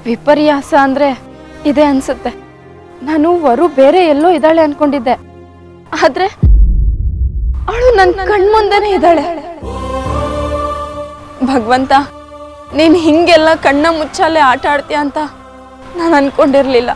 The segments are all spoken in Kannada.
ವಿಪರ್ಯಾಸ ಅಂದ್ರೆ ಇದೆ ಅನ್ಸುತ್ತೆ ನಾನು ವರು ಬೇರೆ ಎಲ್ಲೋ ಇದ್ದಾಳೆ ಅನ್ಕೊಂಡಿದ್ದೆ ಆದ್ರೆ ಅವಳು ನನ್ನ ಕಣ್ಮುಂದೆನೇ ಇದ್ದಾಳೆ ಭಗವಂತ ನೀನ್ ಹಿಂಗೆಲ್ಲ ಕಣ್ಣ ಮುಚ್ಚಾಲೆ ಆಟ ಆಡ್ತೀಯ ಅಂತ ನಾನು ಅನ್ಕೊಂಡಿರ್ಲಿಲ್ಲ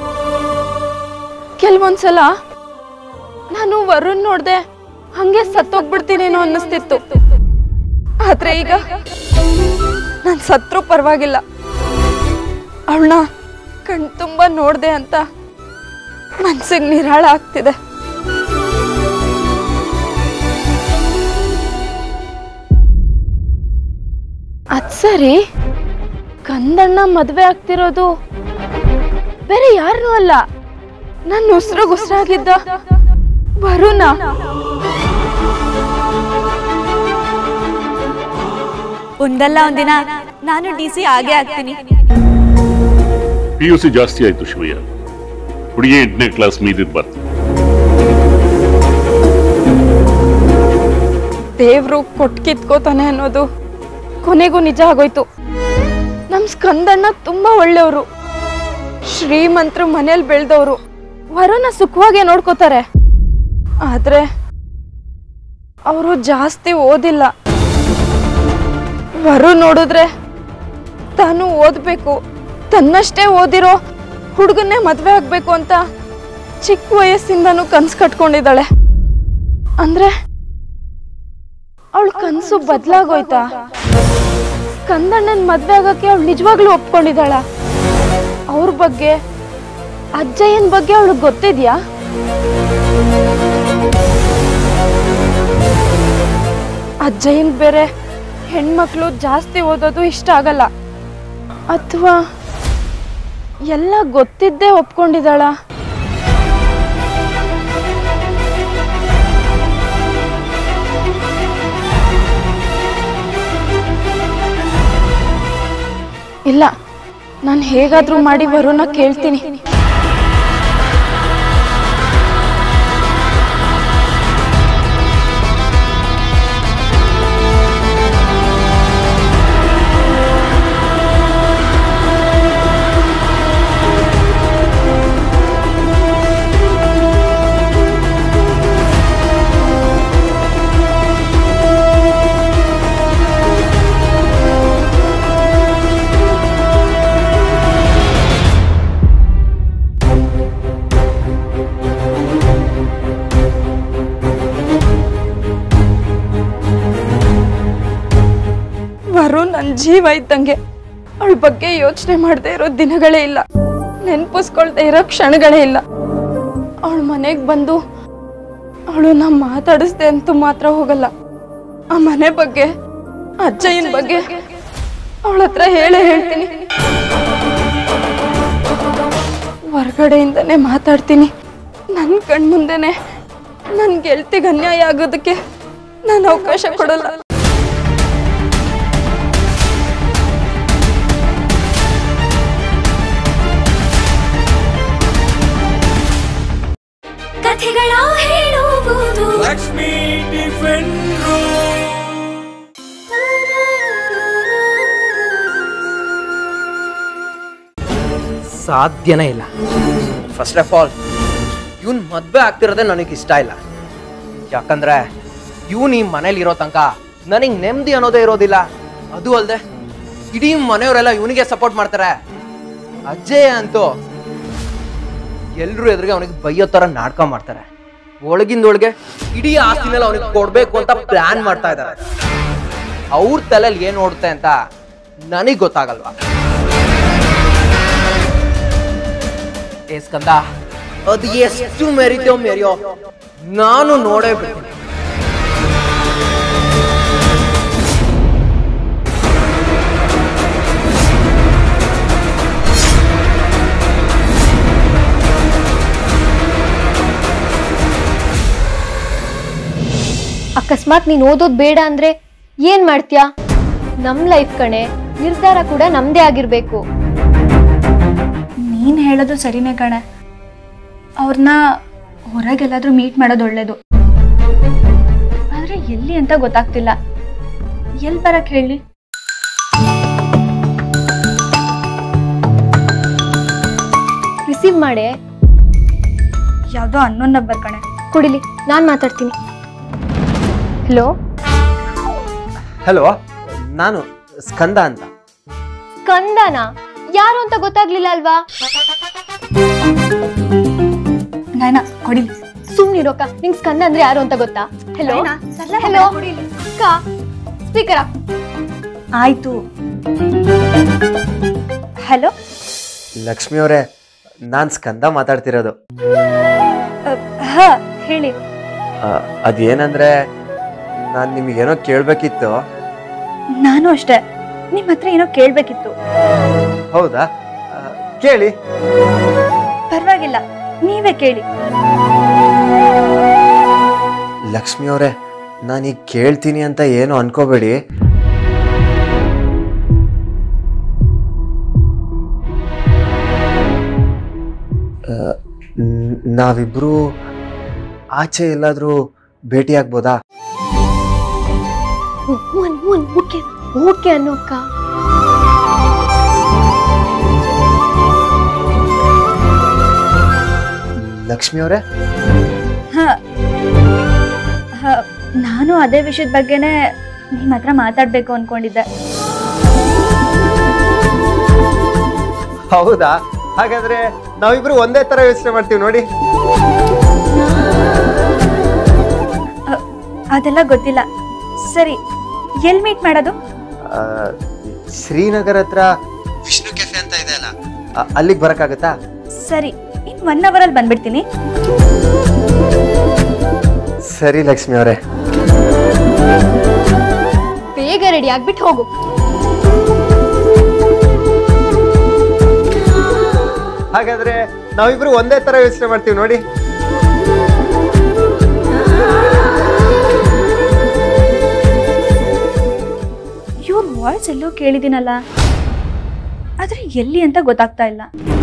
ಕೆಲವೊಂದ್ಸಲ ನಾನು ವರುಣ್ ನೋಡ್ದೆ ಹಂಗೆ ಸತ್ತೋಗ್ಬಿಡ್ತೀನೇನೋ ಅನ್ನಿಸ್ತಿತ್ತು ಆದ್ರೆ ಈಗ ನಾನು ಸತ್ರು ಪರವಾಗಿಲ್ಲ ಅವಳನ್ನ ಕಣ್ ತುಂಬ ನೋಡ್ದೆ ಅಂತ ಮನ್ಸಿಗೆ ನಿರಾಳ ಆಗ್ತಿದೆ ಅದ್ ಸರಿ ಕಂದಣ್ಣ ಮದ್ವೆ ಆಗ್ತಿರೋದು ಬೇರೆ ಯಾರನ್ನೂ ಅಲ್ಲ ನನ್ನ ಉಸಿರು ಉಸಿರಾಗಿದ್ದ ವರುಣ ಒಂದಲ್ಲ ಒಂದಿನ ನಾನು ಡಿ ಸಿ ಆಗೇ ಆಗ್ತೀನಿ ಪಿ ಯು ಸಿ ಜಾಸ್ತಿ ಆಯ್ತು ಶಿವಯ್ಯ ಹುಡುಗಿ ಎಂಟನೇ ಕ್ಲಾಸ್ ಮೀದಿರ್ಬಾರ್ದು ದೇವ್ರು ಕೊಟ್ ಕಿತ್ಕೋತಾನೆ ಅನ್ನೋದು ಕೊನೆಗೂ ನಿಜ ಆಗೋಯ್ತು ನಮ್ ಸ್ಕಂದಣ್ಣ ತುಂಬಾ ಒಳ್ಳೆಯವರು ಶ್ರೀಮಂತರು ಮನೇಲಿ ಬೆಳೆದವರು ವರನ ಸುಖವಾಗೇ ನೋಡ್ಕೋತಾರೆ ಆದ್ರೆ ಅವರು ಜಾಸ್ತಿ ಓದಿಲ್ಲ ವರು ನೋಡಿದ್ರೆ ತಾನು ಓದ್ಬೇಕು ತನ್ನಷ್ಟೇ ಓದಿರೋ ಹುಡುಗನ್ನೇ ಮದ್ವೆ ಆಗ್ಬೇಕು ಅಂತ ಚಿಕ್ಕ ವಯಸ್ಸಿಂದನೂ ಕನ್ಸು ಕಟ್ಕೊಂಡಿದ್ದಾಳೆ ಅಂದ್ರೆ ಅವಳ ಕನ್ಸು ಬದ್ಲಾಗೋಯ್ತಾ ಕಂದಣ್ಣನ್ ಮದ್ವೆ ಆಗಕ್ಕೆ ಅವಳು ನಿಜವಾಗ್ಲೂ ಒಪ್ಕೊಂಡಿದ್ದಾಳ ಅವ್ರ ಬಗ್ಗೆ ಅಜ್ಜಯ್ಯನ್ ಬಗ್ಗೆ ಅವಳಿಗೆ ಗೊತ್ತಿದ್ಯಾ ಅಜ್ಜಯ್ಯನ್ ಬೇರೆ ಹೆಣ್ಮಕ್ಳು ಜಾಸ್ತಿ ಓದೋದು ಇಷ್ಟ ಆಗಲ್ಲ ಅಥವಾ ಎಲ್ಲ ಗೊತ್ತಿದ್ದೇ ಒಪ್ಕೊಂಡಿದ್ದಾಳ ಇಲ್ಲ ನಾನು ಹೇಗಾದ್ರೂ ಮಾಡಿ ವರುಣ ಕೇಳ್ತೀನಿ ವರುಣ್ ನನ್ನ ಜೀವ ಇದ್ದಂಗೆ ಅವಳ ಬಗ್ಗೆ ಯೋಚನೆ ಮಾಡದೇ ಇರೋ ದಿನಗಳೇ ಇಲ್ಲ ನೆನ್ಪಿಸ್ಕೊಳ್ದೇ ಇರೋ ಕ್ಷಣಗಳೇ ಇಲ್ಲ ಅವಳ ಮನೆಗೆ ಬಂದು ಅವಳು ನಾ ಮಾತಾಡಿಸ್ದೆ ಅಂತೂ ಮಾತ್ರ ಹೋಗಲ್ಲ ಆ ಮನೆ ಬಗ್ಗೆ ಅಜ್ಜಯ್ಯನ ಬಗ್ಗೆ ಅವಳ ಹತ್ರ ಹೇಳೇ ಹೇಳ್ತೀನಿ ಹೊರಗಡೆಯಿಂದನೇ ಮಾತಾಡ್ತೀನಿ ನನ್ನ ಕಣ್ಮುಂದೆನೆ ನನ್ನ ಗೆಳತಿಗೆ ಅನ್ಯಾಯ ಆಗೋದಕ್ಕೆ ನಾನು ಅವಕಾಶ ಕೊಡಲ್ಲ ಕಥೆಗಳ ಹೇಳುವುದು ಲಕ್ಷ್ಮೀ ಟಿಫಿನ್ ಸಾಧ್ಯನೇ ಇಲ್ಲ ಫಸ್ಟ್ ಆಫ್ ಆಲ್ ಇವನ್ ಮದ್ವೆ ಆಗ್ತಿರೋದೇ ನನಗೆ ಇಷ್ಟ ಇಲ್ಲ ಯಾಕಂದ್ರೆ ಇವನ್ ಈ ಮನೇಲಿ ಇರೋ ತನಕ ನನಗೆ ನೆಮ್ಮದಿ ಅನ್ನೋದೇ ಇರೋದಿಲ್ಲ ಅದು ಅಲ್ಲದೆ ಇಡೀ ಮನೆಯವರೆಲ್ಲ ಇವನಿಗೆ ಸಪೋರ್ಟ್ ಮಾಡ್ತಾರೆ ಅಜ್ಜಯ್ ಅಂತೂ ಎಲ್ರು ಎದುರಿಗೆ ಅವನಿಗೆ ಬೈಯೋ ತರ ನಾಟಕ ಮಾಡ್ತಾರೆ ಒಳಗಿಂದೊಳಗೆ ಇಡೀ ಆಸ್ತಿನೆಲ್ಲ ಅವನಿಗೆ ಕೊಡ್ಬೇಕು ಅಂತ ಪ್ಲಾನ್ ಮಾಡ್ತಾ ಇದ್ದಾರೆ ಅವ್ರ ತಲೆಯಲ್ಲಿ ಏನ್ ಓಡುತ್ತೆ ಅಂತ ನನಗ್ ಗೊತ್ತಾಗಲ್ವಾ ಏ ಸ್ಕಂದ ಅದು ಎಷ್ಟು ಮೆರಿತೋ ಮೆರಿಯೋ ನಾನು ನೋಡೇ ಬಿಡ್ತೀನಿ ಅಕಸ್ಮಾತ್ ನೀನು ಓದೋದು ಬೇಡ ಅಂದ್ರೆ ಏನ್ ಮಾಡ್ತೀಯಾ ನಮ್ ಲೈಫ್ ಕಣೆ ನಿರ್ಧಾರ ಕೂಡ ನಮ್ದೇ ಆಗಿರ್ಬೇಕು ನೀನು ಹೇಳೋದು ಸರಿನೇ ಕಣೆ ಅವ್ರನ್ನ ಹೊರಗೆಲ್ಲಾದ್ರೂ ಮೀಟ್ ಮಾಡೋದು ಒಳ್ಳೇದು ಆದರೆ ಎಲ್ಲಿ ಅಂತ ಗೊತ್ತಾಗ್ತಿಲ್ಲ ಎಲ್ಲಿ ಬರಕ್ಕೆ ಹೇಳಿ ಮಾಡೆ ಯಾವುದೋ ಅನ್ನೋನ್ ನಂಬರ್ ಕಣೆ ಕುಡಿಲಿ ನಾನು ಮಾತಾಡ್ತೀನಿ ಹಲೋ ಹಲೋ ನಾನು ಸ್ಕಂದ ಅಂತ ಕಂದನ ಯಾರು ಅಂತ ಗೊತ್ತಾಗ್ಲಿಲ್ಲ ಅಲ್ವಾ ನಾಯ್ನ ಕೊಡಿಲಿ ಸುಮ್ನಿರೋಕ ನಿಂಗ್ ಸ್ಕಂದ ಅಂದ್ರೆ ಯಾರು ಅಂತ ಗೊತ್ತಾ ಹಲೋ ನಾಯ್ನಾ, ಸರ್ಲ ಹಲೋ ಕೊಡಿಲಿ. ಅಕ್ಕ ಸ್ಪೀಕರ್ ಆಯ್ತು ಹಲೋ ಲಕ್ಷ್ಮಿ ಅವರೇ ನಾನು ಸ್ಕಂದ ಮಾತಾಡ್ತಿರೋದು ಹಾ ಹೇಳಿ ಆ, ಅದೇನಂದ್ರೆ ನಾನು ನಿಮಗೇನೋ ಕೇಳಬೇಕಿತ್ತು ನಾನು ಅಷ್ಟೇ ನಿಮ್ಮ ಹತ್ರ ಏನೋ ಕೇಳ್ಬೇಕಿತ್ತು ಹೌದಾ ಆ, ಕೇಳಿ ಪರವಾಗಿಲ್ಲ ನೀವೇ ಕೇಳಿ ಲಕ್ಷ್ಮಿ ಅವರೇ ನಾನೀಗ ಕೇಳ್ತೀನಿ ಅಂತ ಏನು ಅನ್ಕೋಬೇಡಿ ಆ, ನ್- ನಾವಿಬ್ರು ಆಚೆ ಎಲ್ಲಾದ್ರೂ ಭೇಟಿ ಆಗ್ಬೋದಾ ಓಕೆ ಓಕೆ ಅನ್ನೋ ಅಕ್ಕ ಲಕ್ಷ್ಮಿ ಅವರೇ ಹಾ ಹಾ, ನಾನು ಅದೇ ವಿಷಯದ ಬಗ್ಗೆನೇ ನಿಮ್ಮ ಹತ್ರ ಮಾತಾಡ್ಬೇಕು ಅನ್ಕೊಂಡಿದ್ದೆ ಹೌದಾ ಹಾಗಾದ್ರೆ ನಾವಿಬ್ರು ಒಂದೇ ತರ ಯೋಚನೆ ಮಾಡ್ತೀವಿ ನೋಡಿ ಅ, ಅದೆಲ್ಲ ಗೊತ್ತಿಲ್ಲ ಸರಿ ಎಲ್ಲಿ ಮೀಟ್ ಮಾಡೋದು ಆ, ಶ್ರೀನಗರ್ ಹತ್ರ ವಿಷ್ಣು ಕೆಫೆ ಅಂತ ಇದೆ ಅಲ್ಲ ಆ, ಅಲ್ಲಿಗೆ ಬರಕ್ಕಾಗತ್ತಾ ಸರಿ ಇನ್ ಒನ್ ಅವರಲ್ಲಿ ಬಂದ್ಬಿಡ್ತೀನಿ ಸರಿ ಲಕ್ಷ್ಮಿ ಅವರೇ ಬೇಗ ರೆಡಿ ಆಗ್ಬಿಟ್ಟು ಹೋಗು ಹಾಗಾದ್ರೆ ನಾವಿಬ್ರು ಒಂದೇ ತರ ಯೋಚನೆ ಮಾಡ್ತೀವಿ ನೋಡಿ ಇವ್ರ ವಾಯ್ಸ್ ಎಲ್ಲೋ ಕೇಳಿದ್ದೀನಲ್ಲ ಆದ್ರೆ ಎಲ್ಲಿ ಅಂತ ಗೊತ್ತಾಗ್ತಾ ಇಲ್ಲ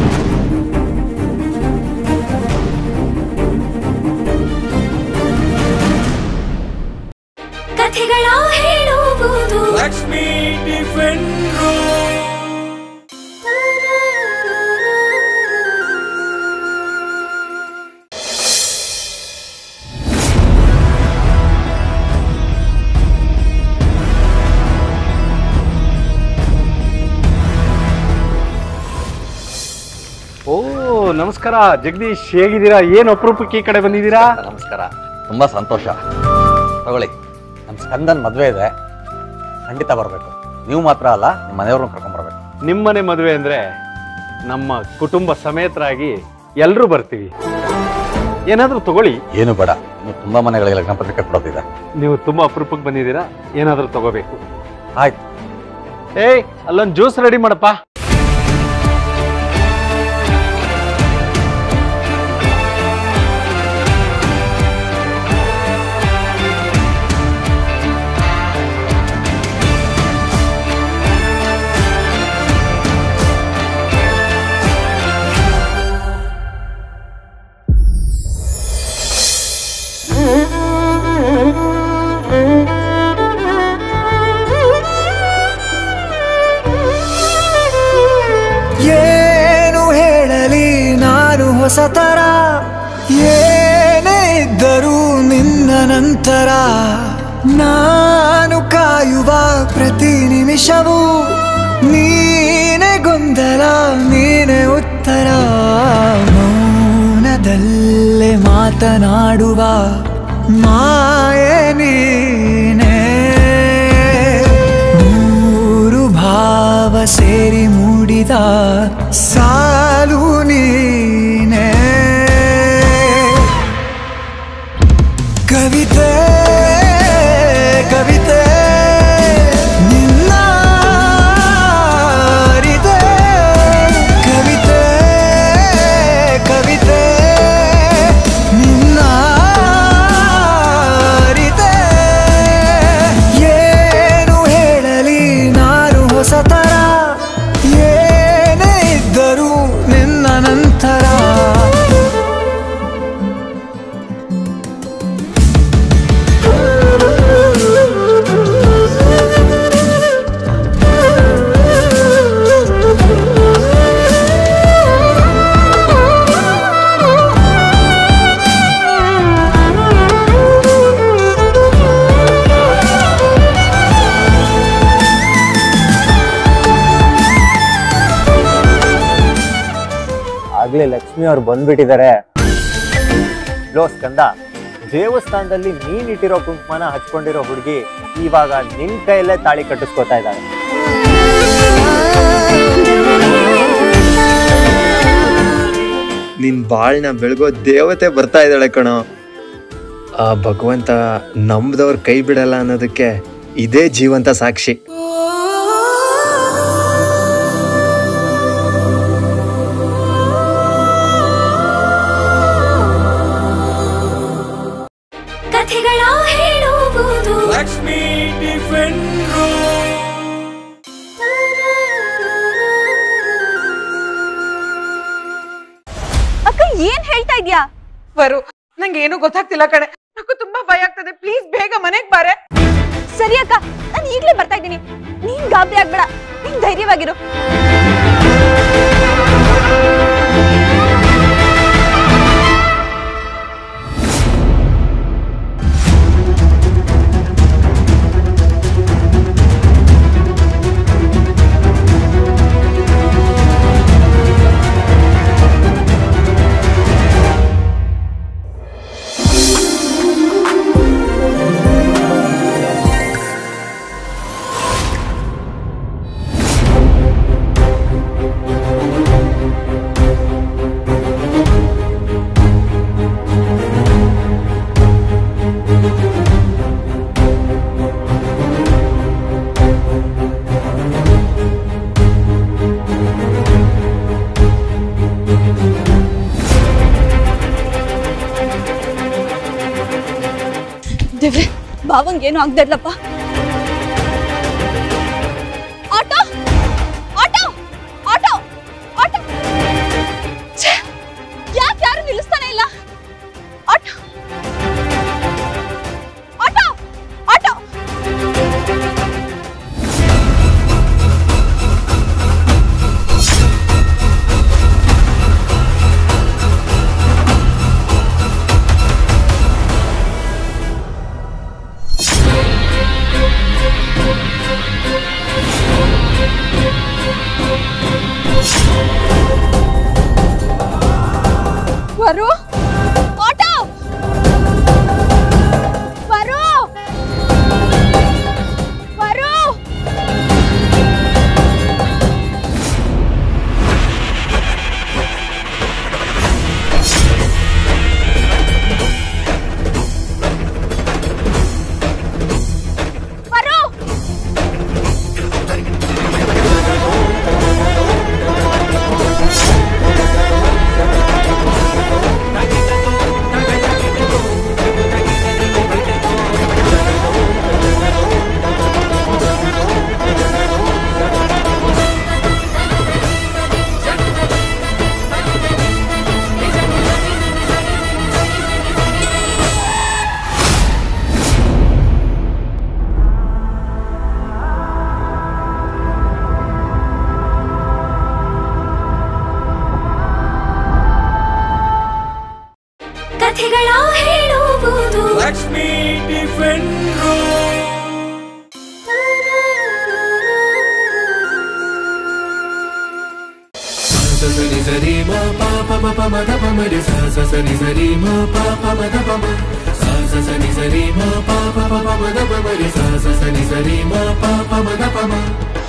ಕಥೆಗಳ ಹೇಳುವುದು ಲಕ್ಷ್ಮೀ ಟಿಫಿನ್ ರೂಮ್ ಓ ನಮಸ್ಕಾರ ಜಗದೀಶ್ ಹೇಗಿದ್ದೀರಾ ಏನು ಅಪರೂಪಕ್ಕೆ ಈ ಕಡೆ ಬಂದಿದ್ದೀರಾ ನಮಸ್ಕಾರ ತುಂಬಾ ಸಂತೋಷ ತಗೊಳ್ಳಿ ನಮ್ಮ ಸ್ಕಂದನ್ ಮದುವೆ ಇದೆ ಖಂಡಿತ ಬರಬೇಕು ನೀವು ಮಾತ್ರ ಅಲ್ಲ ನಿಮ್ಮ ಮನೆಯವ್ರನ್ನ ಕರ್ಕೊಂಡ್ ಬರ್ಬೇಕು ನಿಮ್ಮನೆ ಮದುವೆ ಅಂದ್ರೆ ನಮ್ಮ ಕುಟುಂಬ ಸಮೇತರಾಗಿ ಎಲ್ಲರೂ ಬರ್ತೀವಿ ಏನಾದ್ರೂ ತಗೊಳ್ಳಿ ಏನು ಬೇಡ ಇನ್ನು ತುಂಬಾ ಮನೆಗಳಿಗೆ ಲಗ್ನ ಪತ್ರಿಕೆ ಕೊಡೋದಿದೆ ನೀವು ತುಂಬಾ ಅಪರೂಪಕ್ಕೆ ಬಂದಿದ್ದೀರಾ ಏನಾದ್ರೂ ತಗೋಬೇಕು ಆಯ್ತು ಏಯ್ ಅಲ್ಲೊಂದು ಜ್ಯೂಸ್ ರೆಡಿ ಮಾಡಪ್ಪ ಏನು ಹೇಳಲಿ ನಾನು ಹೊಸತರ ಏನೇ ಇದ್ದರೂ ನಿನ್ನ ನಂತರ ನಾನು ಕಾಯುವ ಪ್ರತಿ ನಿಮಿಷವೂ ನೀನೆ ಗೊಂದಲ ನೀನೆ ಉತ್ತರ ಮೌನದಲ್ಲೇ ಮಾತನಾಡುವ ಮಾಯೆ ನೀನೇ ಮೂರು ಭಾವ ಸೇರಿ ಮೂಡಿದ ಸಾಲು ನೀನೇ ಕವಿತೆ ಕವಿತೆ ನಿನ್ನ ಅರಿದೆ. ಕವಿತೆ ಕವಿತೆ ನಿನ್ನ ಅರಿದೆ. ಏನು ಹೇಳಲಿ ನಾನು ಹೊಸತರ ಏನೇ ಇದ್ದರೂ ಆಗ್ಲೇ ಲಕ್ಷ್ಮಿ ಅವ್ರು ಬಂದ್ಬಿಟ್ಟಿದ್ದಾರೆ ಲೋ ಸ್ಕಂದ ದೇವಸ್ಥಾನದಲ್ಲಿ ನೀನ್ ಇಟ್ಟಿರೋ ಕುಂಕುಮನ ಹಚ್ಕೊಂಡಿರೋ ಹುಡುಗಿ ಇವಾಗ ನಿನ್ ಕೈಯಲ್ಲೇ ತಾಳಿ ಕಟ್ಟಿಸ್ಕೊತಾ ಇದ್ದಾಳೆ ನಿನ್ ಬಾಳ್ನ ಬೆಳಗೋ ದೇವತೆ ಬರ್ತಾ ಇದ್ದಾಳೆ ಕಣೋ ಆ ಭಗವಂತ ನಂಬ್ದವ್ರ ಕೈ ಬಿಡಲ್ಲ ಅನ್ನೋದಕ್ಕೆ ಇದೇ ಜೀವಂತ ಸಾಕ್ಷಿ ಕಥೆಗಳ ಹೇಳುವುದು ಲಕ್ಷ್ಮೀ ಟಿಫಿನ್ ಅಕ್ಕ ಏನ್ ಹೇಳ್ತಾ ಇದ್ಯಾ ಬರು ನಂಗೆ ಏನು ಗೊತ್ತಾಗ್ತಿಲ್ಲ ಕಣೆ ನಂಗೂ ತುಂಬಾ ಭಯ ಆಗ್ತದೆ ಪ್ಲೀಸ್ ಬೇಗ ಮನೆಗ್ ಬಾರೆ ಸರಿ ಅಕ್ಕ ನಾನು ಈಗ್ಲೇ ಬರ್ತಾ ಇದ್ದೀನಿ ನೀನ್ ಗಾಬರಿ ಆಗ್ಬೇಡ ನೀನ್ ಧೈರ್ಯವಾಗಿರು ದೇವ್ರೆ ಬಾವಂಗ್ ಏನು ಆಗ್ದಡ್ಲಪ್ಪ ಆಟೋ ಆಟೋ ಆಟೋ ಆಟೋ ಯಾಕೆ ಯಾರು ನಿಲ್ಲಿಸ್ತಾನೆ ಇಲ್ಲ ಆಟೋ ಆಟೋ ಆಟೋ ವರು ಆಟೋ ವರು ವರು ವರು ಕಥೆಗಳ ಹೇಳುವುದು ಲಕ್ಷ್ಮೀ ಟಿಫಿನ್ ಸರಿ ಸರಿ ಮ ಪ ಪ ಮ ಪ ಮ ದ ಪ ಮ ರಿ ಸ ಸ ಸರಿ ಸರಿ ಮ ಪ ಪ ಮ ದ ಪ ಮ ಸ ಸ ಸರಿ ಸರಿ ಮ ಪ ಪ ಪ ಪ ಮ ದ ಪ ಮ ರಿ ಸ ಸ ಸರಿ ಸರಿ ಮ ಪ ಪ ಮ ದ ಪ ಮ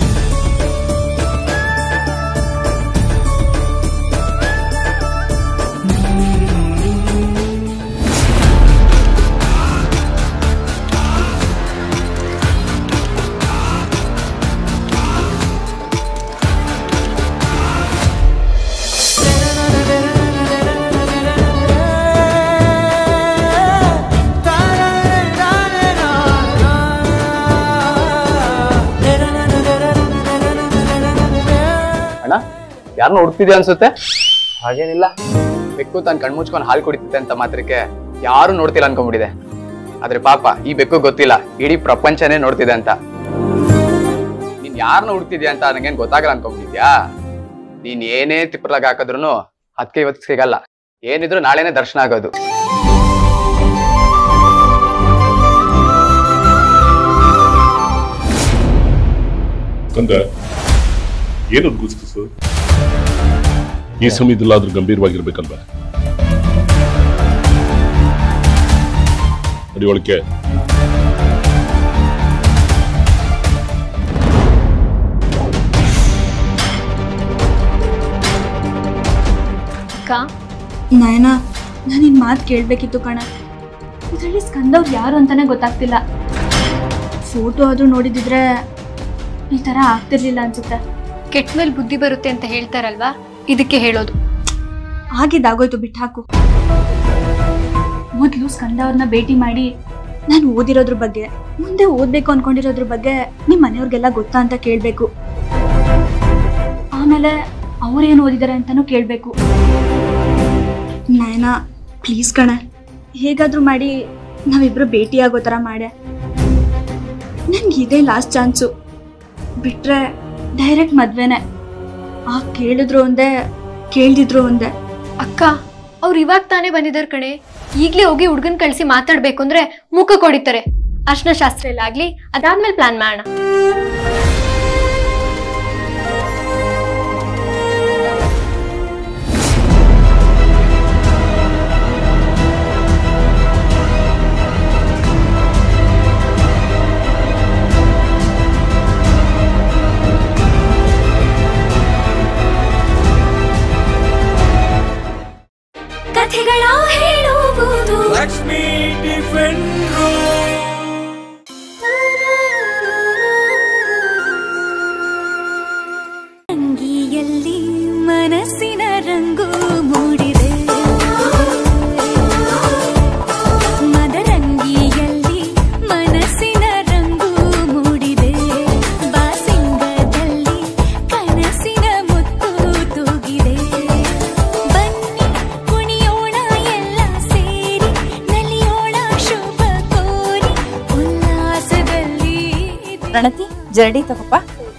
ಅಣ್ಣ ಯಾರನ್ನ ಹುಡುಕ್ತಿದ್ಯಾ ಅನ್ಸುತ್ತೆ ಹಾಗೇನಿಲ್ಲ ಬೆಕ್ಕು ತಾನು ಕಣ್ಮುಚ್ಕೊಂಡು ಹಾಲು ಕುಡಿತಿದ್ದೆ ಅಂತ ಮಾತ್ರಕ್ಕೆ ಯಾರು ನೋಡ್ತಿಲ್ಲ ಅನ್ಕೊಂಡ್ಬಿಟ್ಟಿದೆ ಆದ್ರೆ ಪಾಪ ಈ ಬೆಕ್ಕು ಗೊತ್ತಿಲ್ಲ ಇಡೀ ಪ್ರಪಂಚನೇ ನೋಡ್ತಿದೆ ಅಂತ ನೀನ್ ಯಾರನ್ನ ಹುಡುಕ್ತಿದ್ಯಾ ಅಂತ ನಂಗೇನ್ ಗೊತ್ತಾಗಲ್ಲ ಅನ್ಕೊಂಡ್ಬಿಟ್ಟಿದ್ಯಾ ನೀನ್ ಏನೇ ತಿಪ್ಪಲಾಗ ಹಾಕಿದ್ರು ಅದಕ್ಕೆ ಇವತ್ತು ಸಿಗಲ್ಲ ಏನಿದ್ರು ನಾಳೆನೆ ದರ್ಶನ ಆಗೋದು ಕಂದ ಏನದು ಗುಸ್ಗುಸು ಈ ಸಮಯದಲ್ಲಾದ್ರೂ ಗಂಭೀರವಾಗಿರ್ಬೇಕಲ್ವಾ ನಡಿವಳಿಕೆ ಅಕ್ಕ ನಯನ ನಾನು ನಿನ್ ಮಾತು ಕೇಳಬೇಕಿತ್ತು ಕಣ ಇದರಲ್ಲಿ ಸ್ಕಂದವ್ರು ಯಾರು ಅಂತಾನೆ ಗೊತ್ತಾಗ್ತಿಲ್ಲ ಫೋಟೋ ಆದ್ರೂ ನೋಡಿದಿದ್ರೆ ಈ ಥರ ಆಗ್ತಿರ್ಲಿಲ್ಲ ಅನ್ಸುತ್ತೆ ಕೆಟ್ಟ ಮೇಲೆ ಬುದ್ಧಿ ಬರುತ್ತೆ ಅಂತ ಹೇಳ್ತಾರಲ್ವಾ ಇದಕ್ಕೆ ಹೇಳೋದು ಆಗಿದ್ದಾಗೋಯ್ತು ಬಿಟ್ಟಾಕು ಮೊದಲು ಸ್ಕಂದ ಅವ್ರನ್ನ ಭೇಟಿ ಮಾಡಿ ನಾನು ಓದಿರೋದ್ರ ಬಗ್ಗೆ ಮುಂದೆ ಓದ್ಬೇಕು ಅನ್ಕೊಂಡಿರೋದ್ರ ಬಗ್ಗೆ ನಿಮ್ಮ ಮನೆಯವ್ರಿಗೆಲ್ಲ ಗೊತ್ತಾ ಅಂತ ಕೇಳಬೇಕು ಆಮೇಲೆ ಅವ್ರೇನು ಓದಿದ್ದಾರೆ ಅಂತಾನೂ ಕೇಳಬೇಕು ನಯನ ಪ್ಲೀಸ್ ಕಣೆ ಹೇಗಾದ್ರೂ ಮಾಡಿ ನಾವಿಬ್ರು ಭೇಟಿಯಾಗೋ ಥರ ಮಾಡೆ ನನ್ಗೆ ಇದೇ ಲಾಸ್ಟ್ ಚಾನ್ಸು ಬಿಟ್ರೆ ಡೈರೆಕ್ಟ್ ಮದ್ವೆನೆ ಆ ಕೇಳಿದ್ರು ಒಂದೇ ಕೇಳ್ದಿದ್ರು ಒಂದೇ ಅಕ್ಕ ಅವ್ರು ಇವಾಗ ತಾನೇ ಬಂದಿದ್ದಾರೆ ಕಣೆ ಈಗ್ಲೇ ಹೋಗಿ ಹುಡ್ಗನ್ ಕಳ್ಸಿ ಮಾತಾಡ್ಬೇಕು ಅಂದ್ರೆ ಮುಖ ಕೊಡಿತಾರೆ ಅರ್ಶನ ಶಾಸ್ತ್ರ ಎಲ್ಲ ಆಗ್ಲಿ ಅದಾದ್ಮೇಲೆ ಪ್ಲಾನ್ ಮಾಡೋಣ ಕಥೆಗಳ ಹೇಳುವುದು ಲಕ್ಷ್ಮೀ ಟಿಫಿನ್ ಅಂಗಿಯಲ್ಲಿ ಮನಸ್ಸಿನ ರಂಗು ಮೂಡಿದೆ ಮದರಂಗಿಯಲ್ಲಿ ಮನಸ್ಸಿನ ರಂಗು ಮೂಡಿದೆ ಬಾಸಿಂಗದಲ್ಲಿ ಕನಸಿನ ಮುತ್ತು ತೂಗಿದೆ ಬನ್ನಿ ಕುಣಿಯೋಣ ಎಲ್ಲ ಸೇರಿ ನಲಿಯೋಣ ಶುಭ ಕೋರಿ ಉಲ್ಲಾಸದಲ್ಲಿ ಪ್ರಣತಿ ಜರಡಿ ತಗೋಪ್ಪ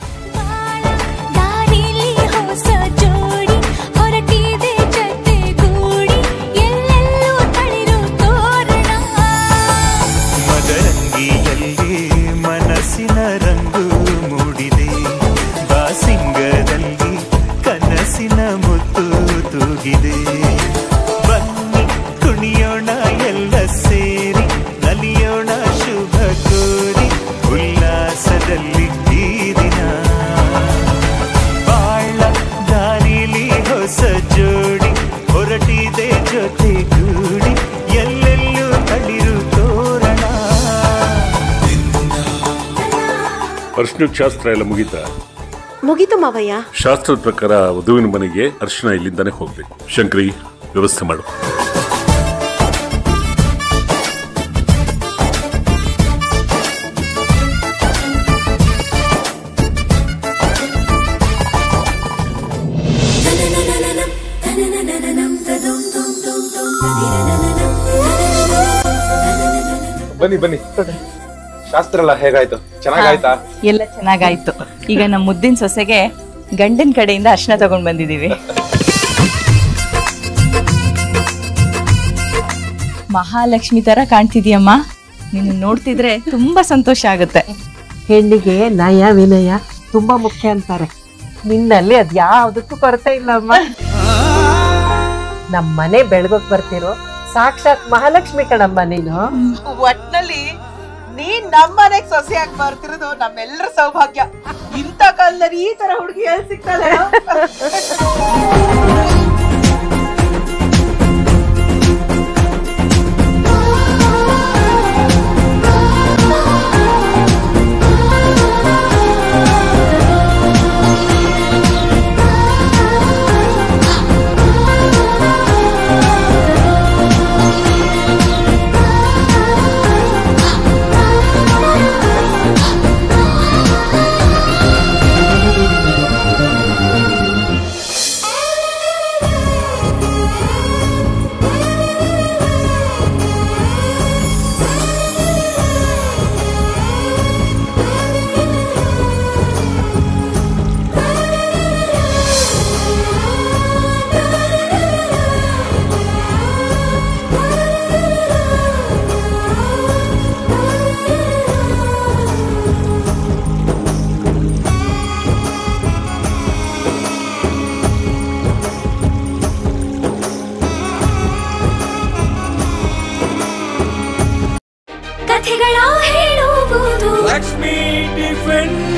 ದಾರಿಲಿ ಹೊಸ ಜೋಡಿ ಹೊರಟಿದೆ ಜೊತೆಗೂಡಿ ಎಲ್ಲೆಲ್ಲೂ ತಳಿರು ತೋರಣ ಮದರಂಗಿಯಲ್ಲಿ ಮನಸ್ಸಿನ ರಂಗು ಮೂಡಿದೆ ಬಾಸಿಂಗದಲ್ಲಿ ಕನಸಿನ ಮುತ್ತು ತೂಗಿದೆ ಬನ್ನಿ ಕುಣಿಯೋಣ ಎಲ್ಲ ಸೇರಿ ನಲಿಯೋಣ ಶುಭ ಕೋರಿ ಉಲ್ಲಾಸದಲ್ಲಿ ಈ ದಿನ ಬಾಳ ದಾರಿಲಿ ಹೊಸ ಜೋಡಿ ಹೊರಟಿದೆ ಜೊತೆಗೂಡಿ ಎಲ್ಲೆಲ್ಲೂ ತಳಿರು ತೋರಣ ಅರ್ಶನಕ್ಕೆ ಶಾಸ್ತ್ರ ಎಲ್ಲ ಮುಗೀತಾ ಮುಗೀತು ಮಾವಯ್ಯ ಶಾಸ್ತ್ರದ ಪ್ರಕಾರ ವಧುವಿನ ಮನೆಗೆ ಅರ್ಶನ ಇಲ್ಲಿಂದಾನೆ ಹೋಗ್ಬೇಕು ಶಂಕರಿ ವ್ಯವಸ್ಥೆ ಮಾಡು ಬನ್ನಿ ಬನ್ನಿ ಶಾಸ್ತ್ರ ಎಲ್ಲ ಹೇಗಾಯ್ತು ಚೆನ್ನಾಗಾಯ್ತಾ ಎಲ್ಲ ಚೆನ್ನಾಗಾಯ್ತು ಈಗ ನಮ್ಮ ಮುದ್ದಿನ ಸೊಸೆಗೆ ಗಂಡನ ಕಡೆಯಿಂದ ಅರ್ಶನ ತಗೊಂಡ್ ಬಂದಿದೀವಿ ಮಹಾಲಕ್ಷ್ಮಿ ತರ ಕಾಣ್ತಿದ್ಯಮ್ಮ ನೀನು ನೋಡ್ತಿದ್ರೆ ತುಂಬಾ ಸಂತೋಷ ಆಗುತ್ತೆ ಹೆಣ್ಣಿಗೆ ನಯ ವಿನಯ ತುಂಬಾ ಮುಖ್ಯ ಅಂತಾರೆ ನಿನ್ನಲ್ಲಿ ಅದ್ ಯಾವ್ದಕ್ಕೂ ಕೊರತೆ ಇಲ್ಲಮ್ಮ ನಮ್ ಮನೆ ಬೆಳಗೋಕ್ ಬರ್ತಿರೋ ಸಾಕ್ಷಾತ್ ಮಹಾಲಕ್ಷ್ಮಿ ಕಣಮ್ಮ ನೀನು ಒಟ್ನಲ್ಲಿ ನೀನ್ ನಮ್ಮನೆಗ್ ಸೊಸೆಯಾಗಿ ಬರ್ತಿರೋದು ನಮ್ಮೆಲ್ಲರ ಸೌಭಾಗ್ಯ ಇಂಥ ಕಾಲದಲ್ಲಿ ಈ ತರ ಹುಡುಗಿ ಎಲ್ಲಿ ಸಿಗ್ತಾಳೆ ಲಕ್ಷ್ಮೀ ಟಿಫಿನ್